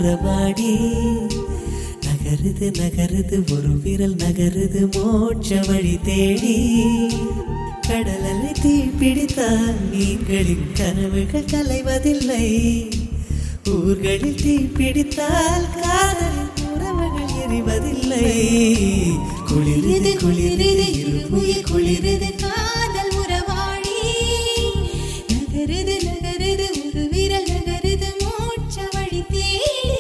உறவாடி நகருது நகருது ஒரு விரல் நகருது மோட்ச வழி தேடி கடலலை தீ பிடித்தால் மீன்களின் கனவுகள் கலைவதில்லை ஊர்களில் தீ பிடித்தால் காதலின் உறவுகள் எரிவதில்லை குளிருது குளிருது இருமுயிர் குளிருது காதல் உறவாடி நகருது நகருது ஒரு விரல் நகருது மோட்ச வழி தேடி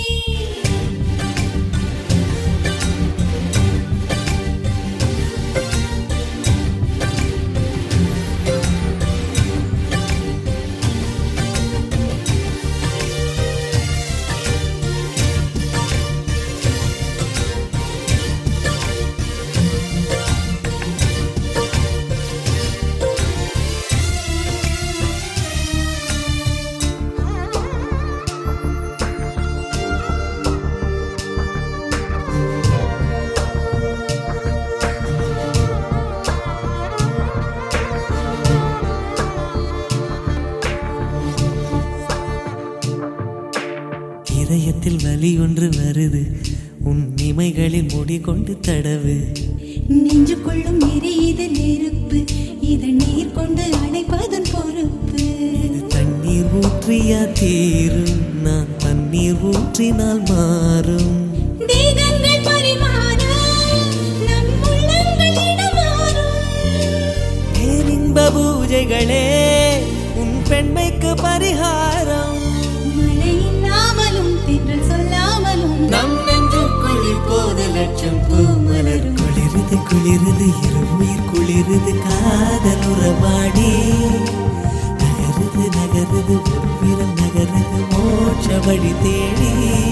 இதயத்தில் வலி ஒன்று வருது உன் இமைகளில் முடி கொண்டு தடவு நெஞ்சுக்குள்ளும் எரியுது நெருப்பு இதை நீர் கொண்டு அணைப்பதன் பொறுப்பு இது தண்ணீர் ஊற்றியா தீரும் நான் தண்ணீர் ஊற்றினால் மாறும் தேகங்கள் பரிமாற நம் உள்ளங்கள் இடமாறும் பேரின்ப பூஜைகளே உன் பெண்மைக்கு பரிகாரம் மழை இல்லாமலும் தென்றல் சொல்லாமலும் நம் நெஞ்சுக்குள் இப்போது லட்சம் பூமலர் குளிருது குளிருது இருமுயிர் குளிருது காதல் உறவாடி நகருது நகருது ஒரு விரல் நகருது மோட்ச வழி தேடி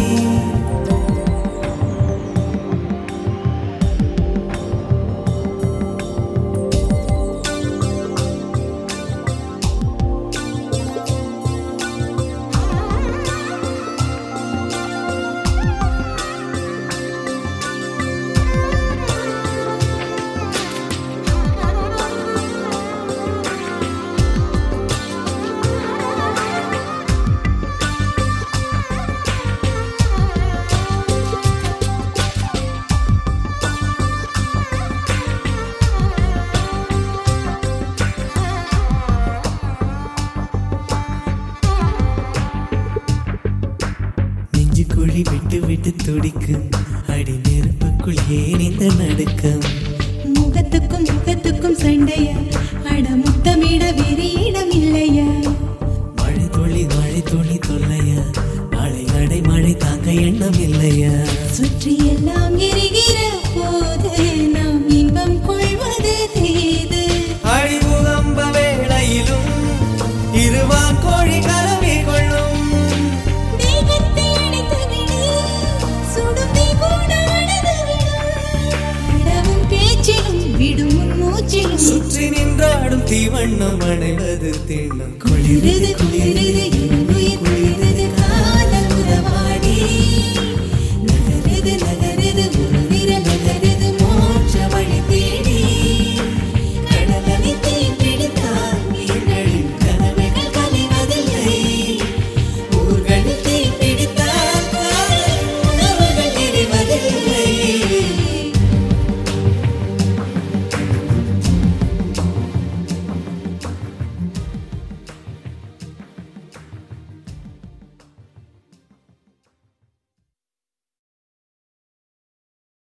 நெஞ்சு குழி விட்டு விட்டு துடிக்கும் அடி நெருப்புக்குள் ஏன் இந்த நடுக்கம் முகத்துக்கும் முகத்துக்கும் சண்டையா அட முத்தமிட வேறு இடம் இல்லையா மழை துளி மழை துளி தொல்லையா நாளை அடை மழை தாங்க எண்ணம் இல்லையா சுற்றி எல்லாம் எரிகிற போது நாம் இன்பம் கொள்வது தேது அழிவுகம்ப வேளையிலும் இருவான் கோழி கலவி கொள்ளும் தேகத்தை அணைத்து விடு சுடும் தீ கூட அணைத்து விடும் விடவும் பேச்சிலும் விடும் உன் மூச்சிலும் சுற்றி நின்றாடும் தீவண்ணம் அடைவது திண்ணம் குளிருது குளிருது குளிருது